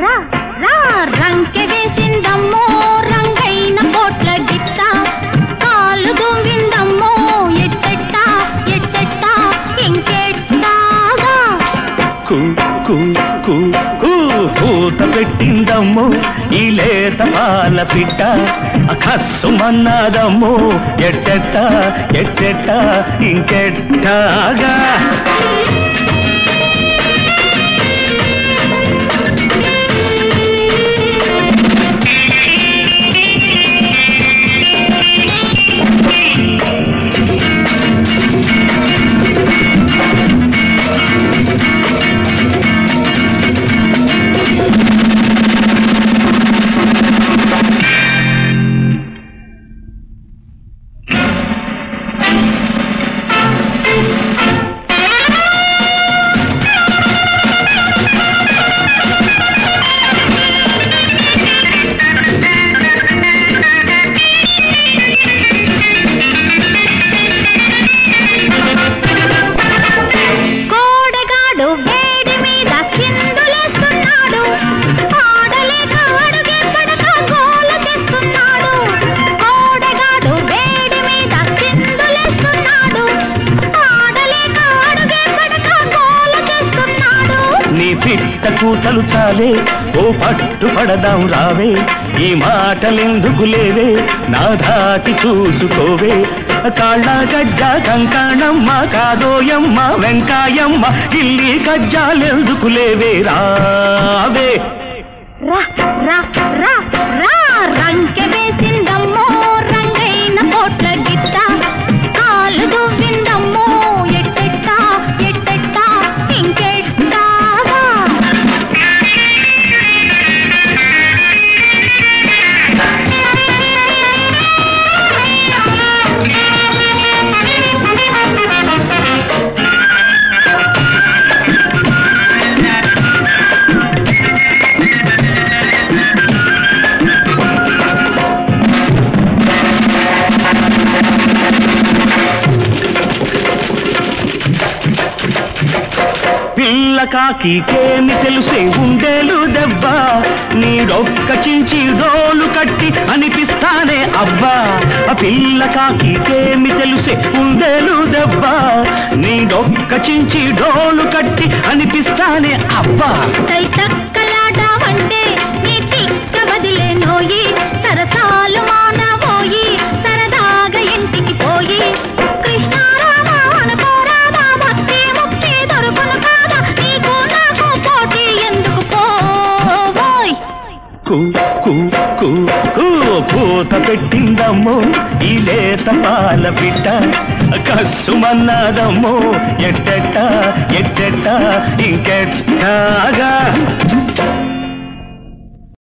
రా రా రంకె వేసిందమ్మో రంగైన కోట్ల గిట్ట కాలు దువ్విందమ్మో ఎట్టెట్ట ఎట్టెట్ట ఇంకెట్టాగా కు కు కు కు పూత పెట్టిందమ్ము ఈ లేత పాల పిట్ట కస్సుమన్నదమ్ము ఎట్టెట్ట ఎట్టెట్ట ఇంకెట్టాగా కోడగాడు వేడి మీద చిందులేస్తున్నాడు ఆడలేక అడుగే పడక గోల చేస్తున్నాడు కోడగాడు వేడి మీద చిందులేస్తున్నాడు ఆడలేక అడుగే పడక గోల చేస్తున్నాడు నీ పిట్ట కూతలు చాలే ఓ పట్టు పడదాం రావే ఈ మాటలెందుకు లేవే నా దాటి చూసుకోవే కాళ్ళ గజ్జ కంకణమ్మ కాదోయమ్మ వెంకాయమ్మ ఇల్లి గజ్జాలెందుకు లేవే రావే రా రా రా రా రంకె వేసిందమ్మో రంగైన కోట్ల గిట్ట కాలు దువ్విందమ్మో ఎట్టెట్ట ఎట్టెట్ట ఇంకెట్టాగా పిల్ల కాకికేమి తెలిసే ఉండేలు దెబ్బ నీడొక్క చించి రోలు కట్టి అనిపిస్తానే అబ్బా ఆ పిల్ల కాకికేమి తెలిసే ఉండేలు దెబ్బ నీడొక్క చించి డోలు కట్టి అనిపిస్తానే అబ్బా తై తక్కలాడావంటే నీ తిక్క వదిలే నోయి సరసాలు మానవోయి సరదాగా ఇంటికి పోయి కృష్ణారామ అనుకోరాదా భక్తి ముక్తి దొరుకును కాదా నీకు నాకు పోటీ ఎందుకు పోవోయ్ కు కు కు కు పూత పెట్టిందమ్మో ఈ లేత పాల పిట్ట కస్సుమన్నదమ్మో ఎట్టెట్ట ఎట్టెట్ట ఇంకెట్టాగా